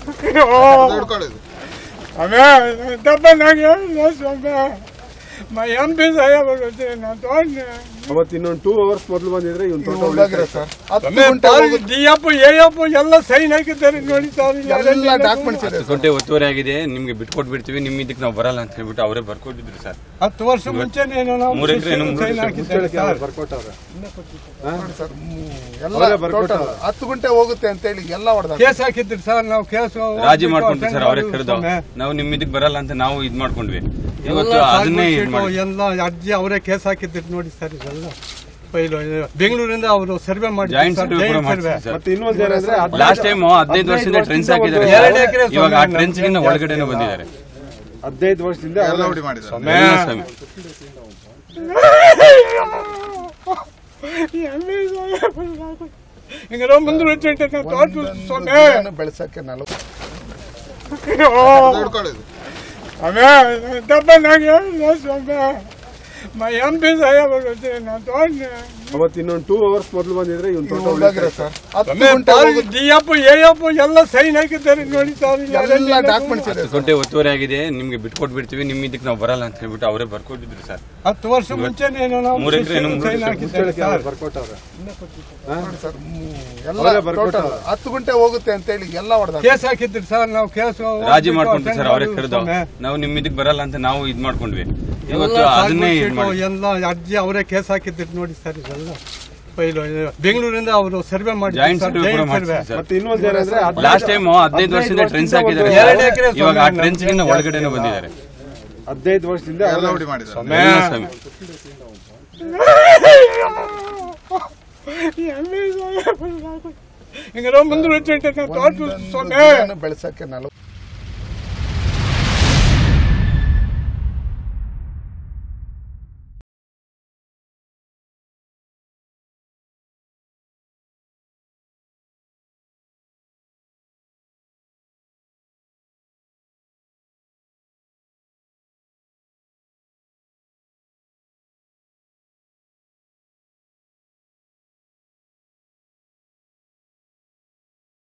ನೋಡ್ಕೊಳ್ಳೋದು ಆಮೇ ದಪ್ಪ ನಂಗೆ ಸ್ವಾಮಿ మా ఎంపీ సాహెబ్ వచ్చి నాతో ಅವತ್ತು ಇನ್ನೊಂದು ಟೂ ಅವರ್ಸ್ ಮೊದಲು ಬಂದಿದ್ರೆ ಇವ್ನ ತೋಟ ಹೋಗಿರೋ ಉಳಿತಾಯ ಸರ್ ಹತ್ತು ಗಂಟೆ ಹೋಗುತ್ತೆ. ಡಿಎಫ್ ಎಎಫ್ ಎಲ್ಲ ಸೈನ್ ಹಾಕಿದ್ದಾರೆ ನೋಡಿ ಸರ್ ಎಲ್ಲ ಡಾಕ್ಯುಮೆಂಟ್ಸ್ ಇದೆ ಹತ್ತು ಗಂಟೆ ಒತ್ತುವರೆ ಆಗಿದೆ ನಿಮ್ಗೆ ಬಿಟ್ಕೊಟ್ಬಿಡ್ತೀವಿ ನಿಮ್ಮ ಇದಕ್ಕೆ ನಾವು ಬರಲ್ಲ ಅಂತ ಹೇಳ್ಬಿಟ್ಟು ಅವರೇ ಬರ್ಕೊಟ್ಟಿದ್ರು ಸರ್ ಹತ್ತು ವರ್ಷ ಮುಂಚೆನೆ ನಾವು ಮೂರು ಎಕರೆ ಏನು ಮೂರು ಸೈನ್ ಹಾಕಿದ್ದಾರೆ ಸರ್ ಬರ್ಕೊಟ್ಟವ್ರೆ ನೋಡಿ ಸರ್ ಹ್ಮ್, ಎಲ್ಲ ಅವರೇ ಬರ್ಕೊಟ್ಟ. ಟೋಟಲ್ ಹತ್ತು ಗಂಟೆ ಹೋಗುತ್ತೆ ಅಂತ ಹೇಳಿ ಎಲ್ಲ ಹೊಡೆದ ಕೇಸ್ ಹಾಕಿದ್ರು ಸರ್ ನಾವು ಕೇಸ್ ರಾಜಿ ಮಾಡ್ಕೊಂಡ್ವಿ ಸರ್ ಅವರೇ ಕರೆದು ನಾವು ನಿಮ್ಮ ಇದಕ್ಕೆ ಬರಲ್ಲ ಅಂತ ನಾವು ಇದ್ ಮಾಡ್ಕೊಂಡ್ವಿ ಇವತ್ತು ಅದನ್ನೇ ಇದ್ ಮಾಡಿ ಎಲ್ಲ ಅರ್ಜಿ ಅವರೇ ಕೇಸ್ ಹಾಕಿದ್ರು ನೋಡಿ ಸರ್ ಇದೆಲ್ಲ ಫೈಲು ಬೆಂಗಳೂರಿಂದ ಅವರು ಸರ್ವೆ ಮಾಡಿ ಜಾಯಿಂಟ್ ಸರ್ವೆ ಕೂಡ ಮಾಡ್ತೀವಿ ಸರ್ ಮತ್ತೆ ಇನ್ನೊಂದು ಏನಂದ್ರೆ ಹದ್ನೈದು- ಲಾಸ್ಟ್ ಟೈಮ್ ಹದಿನೈದು ವರ್ಷದಿಂದ ಟ್ರೆನ್ಸ್ ಹಾಕಿದ್ದಾರೆ ಎರಡು ಎಕರೆ ಸರ್. ಇವಾಗ ಆ ಸ್ವಾಮಿ ಟ್ರೆನ್ಸ್ ಗಿನ್ನ ಒಳಗಡೆನೆ ಬಂದಿದ್ದಾರೆ ಹದಿನೈದು ವರ್ಷದಿಂದ ಎಲ್ಲ ಹೊಡಿ ಮಾಡಿದ್ದಾರೆ ಎಲ್ಲ ಸ್ವಾಮಿ. ಹಿಂಗ ಮುಂದೆ వచ్చింటే నా తోట స్వామి ಗಿಡನ ಬೆಳೆಸಕ್ಕೆ ನಲವತ್ತು ನೋಡ್ಕೊಳ್ಳೋದು ఆమె దెబ్బ నాకు స్వామి మా ఎంపీ సాహెబ్ వచ్చి నా తోట ಅವತ್ತು ಇನ್ನೊಂದು ಟೂ ಅವರ್ಸ್ ಮೊದಲು ಬಂದಿದ್ರೆ ಇವ್ನ ತೋಟ ಹೋಗಿರೋ ಉಳಿತಾಯ ಸರ್ ಹತ್ತು ಗಂಟೆ ಹೋಗುತ್ತೆ. ಡಿಎಫ್ ಎಎಫ್ ಎಲ್ಲ ಸೈನ್ ಹಾಕಿದ್ದಾರೆ ನೋಡಿ ಸರ್ ಎಲ್ಲ ಡಾಕ್ಯುಮೆಂಟ್ಸ್ ಇದೆ ಹತ್ತು ಗಂಟೆ ಒತ್ತುವರೆ ಆಗಿದೆ ನಿಮ್ಗೆ ಬಿಟ್ಕೊಟ್ಬಿಡ್ತೀವಿ ನಿಮ್ಮ ಇದಕ್ಕೆ ನಾವು ಬರಲ್ಲ ಅಂತ ಹೇಳ್ಬಿಟ್ಟು ಅವರೇ ಬರ್ಕೊಟ್ಟಿದ್ರು ಸರ್ ಹತ್ತು ವರ್ಷ ಮುಂಚೆನೆ ನಾವು ಮೂರು ಎಕರೆ ಏನು ಮೂರು ಸೈನ್ ಎಕರೆ ಹಾಕಿದ್ದಾರೆ ಸರ್ ಬರ್ಕೊಟ್ಟವ್ರೆ ನೋಡಿ ಸರ್ ಹ್ಮ್, ಎಲ್ಲ ಅವರೇ ಬರ್ಕೊಟ್ಟ. ಟೋಟಲ್ ಹತ್ತು ಗಂಟೆ ಹೋಗುತ್ತೆ ಅಂತ ಹೇಳಿ ಎಲ್ಲ ಹೊಡೆದ ಕೇಸ್ ಹಾಕಿದ್ರು ಸರ್ ನಾವು ಕೇಸ್ ರಾಜಿ ಮಾಡ್ಕೊಂಡ್ವಿ ಸರ್ ಅವರೇ ಕರೆದು ನಾವು ನಿಮ್ಮ ಇದಕ್ಕೆ ಬರಲ್ಲ ಅಂತ ನಾವು ಇದ್ ಮಾಡ್ಕೊಂಡ್ವಿ ಇವತ್ತು ಅದನ್ನೇ ಇದ್ ಮಾಡಿ ಎಲ್ಲ ಅರ್ಜಿ ಅವರೇ ಕೇಸ್ ಹಾಕಿದ್ರು ನೋಡಿ ಸರ್ ಇದೆಲ್ಲ ಫೈಲು ಬೆಂಗಳೂರಿಂದ ಅವರು ಸರ್ವೆ ಮಾಡಿ ಜಾಯಿಂಟ್ ಸರ್ವೆ ಕೂಡ ಮಾಡ್ತೀವಿ ಸರ್ ಮತ್ತೆ ಇನ್ನೊಂದು ಏನಂದ್ರೆ ಹದ್ನೈದು- ಲಾಸ್ಟ್ ಟೈಮ್ ಹದಿನೈದು ವರ್ಷದಿಂದ ಟ್ರೆನ್ಸ್ ಹಾಕಿದ್ದಾರೆ ಎರಡು ಎಕರೆ ಸರ್. ಇವಾಗ ಆ ಸ್ವಾಮಿ ಟ್ರೆನ್ಸ್ ಗಿನ್ನ ಒಳಗಡೆನೆ ಬಂದಿದ್ದಾರೆ ಹದಿನೈದು ವರ್ಷದಿಂದ ಎಲ್ಲ ಹೊಡಿ ಮಾಡಿದ್ದಾರೆ ಎಲ್ಲ ಸ್ವಾಮಿ. ಹಿಂಗ ಮುಂದೆ వచ్చింటే నా తోట స్వామి ಗಿಡನ ಬೆಳೆಸಕ್ಕೆ ನಲವತ್ತು